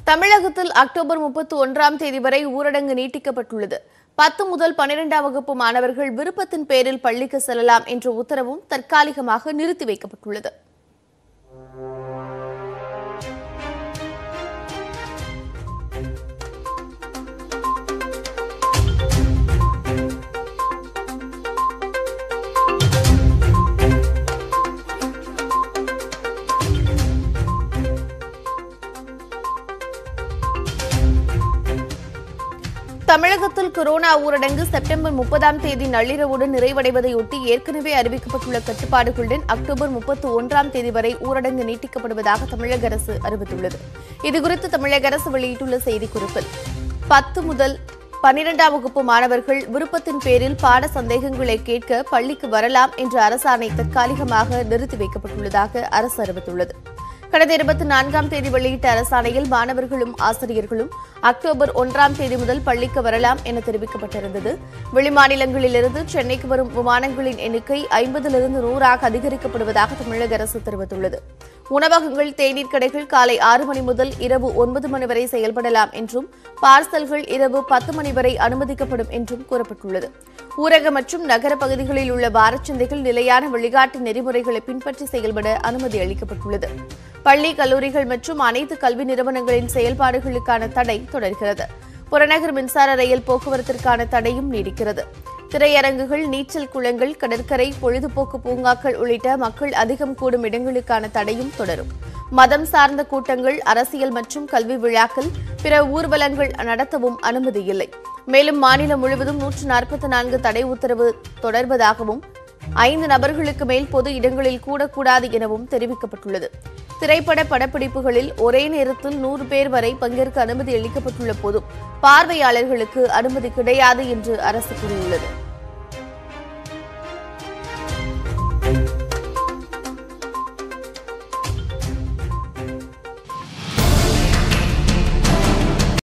தமிழகத்தில் அக்டோபர் முப்பத்தி ஒன்றாம் தேதி வரை ஊரடங்கு நீட்டிக்கப்பட்டுள்ளது பத்து முதல் பனிரெண்டாம் வகுப்பு மாணவர்கள் விருப்பத்தின் பேரில் பள்ளிக்கு செல்லலாம் என்ற உத்தரவும் தற்காலிகமாக நிறுத்தி வைக்கப்பட்டுள்ளது தமிழகத்தில் கொரோனா ஊரடங்கு செப்டம்பர் முப்பதாம் தேதி நள்ளிரவுடன் நிறைவடைவதையொட்டி ஏற்கனவே அறிவிக்கப்பட்டுள்ள கட்டுப்பாடுகளுடன் அக்டோபர் முப்பத்தி ஒன்றாம் தேதி வரை ஊரடங்கு நீட்டிக்கப்படுவதாக தமிழக அரசு அறிவித்துள்ளது இதுகுறித்து தமிழக அரசு வெளியிட்டுள்ள செய்திக்குறிப்பில் பத்து முதல் பனிரெண்டாம் வகுப்பு மாணவர்கள் விருப்பத்தின் பேரில் பாட சந்தேகங்களை கேட்க பள்ளிக்கு வரலாம் என்ற அரசாணை தற்காலிகமாக நிறுத்தி வைக்கப்பட்டுள்ளதாக அரசு அறிவித்துள்ளது கடந்த இருபத்தி நான்காம் தேதி வெளியிட்ட அரசாணையில் மாணவர்களும் ஆசிரியர்களும் அக்டோபர் ஒன்றாம் தேதி முதல் பள்ளிக்கு வரலாம் என தெரிவிக்கப்பட்டிருந்தது வெளிமாநிலங்களிலிருந்து சென்னைக்கு வரும் விமானங்களின் எண்ணிக்கை ஐம்பதிலிருந்து நூறாக அதிகரிக்கப்படுவதாக தமிழக அரசு தெரிவித்துள்ளது உணவகங்கள் தேநீர் கடைகள் காலை ஆறு மணி முதல் இரவு ஒன்பது மணி வரை செயல்படலாம் என்றும் பார்சல்கள் இரவு பத்து மணி வரை அனுமதிக்கப்படும் என்றும் கூறப்பட்டுள்ளது ஊரக மற்றும் நகர பகுதிகளில் உள்ள வாரச்சந்தைகள் நிலையான வழிகாட்டு நெறிமுறைகளை பின்பற்றி செயல்பட அனுமதி அளிக்கப்பட்டுள்ளது பள்ளி கல்லூரிகள் மற்றும் அனைத்து கல்வி நிறுவனங்களின் செயல்பாடுகளுக்கான தடை தொடர்கிறது புறநகர் மின்சார ரயில் போக்குவரத்திற்கான தடையும் நீடிக்கிறது திரையரங்குகள் நீச்சல் குளங்கள் கடற்கரை பொழுதுபோக்கு பூங்காக்கள் உள்ளிட்ட மக்கள் அதிகம் கூடும் இடங்களுக்கான தடையும் தொடரும் மதம் சார்ந்த கூட்டங்கள் அரசியல் மற்றும் கல்வி விழாக்கள் பிற ஊர்வலங்கள் நடத்தவும் அனுமதி இல்லை மேலும் மாநிலம் முழுவதும் நூற்று நாற்பத்தி நான்கு தடை உத்தரவு தொடர்வதாகவும் ஐந்து நபர்களுக்கு மேல் பொது இடங்களில் கூடக்கூடாது எனவும் தெரிவிக்கப்பட்டுள்ளது திரைப்பட படப்பிடிப்புகளில் ஒரே நேரத்தில் நூறு பேர் வரை பங்கேற்க அனுமதி அளிக்கப்பட்டுள்ள போதும் பார்வையாளர்களுக்கு அனுமதி கிடையாது என்று அரசு கூறியுள்ளது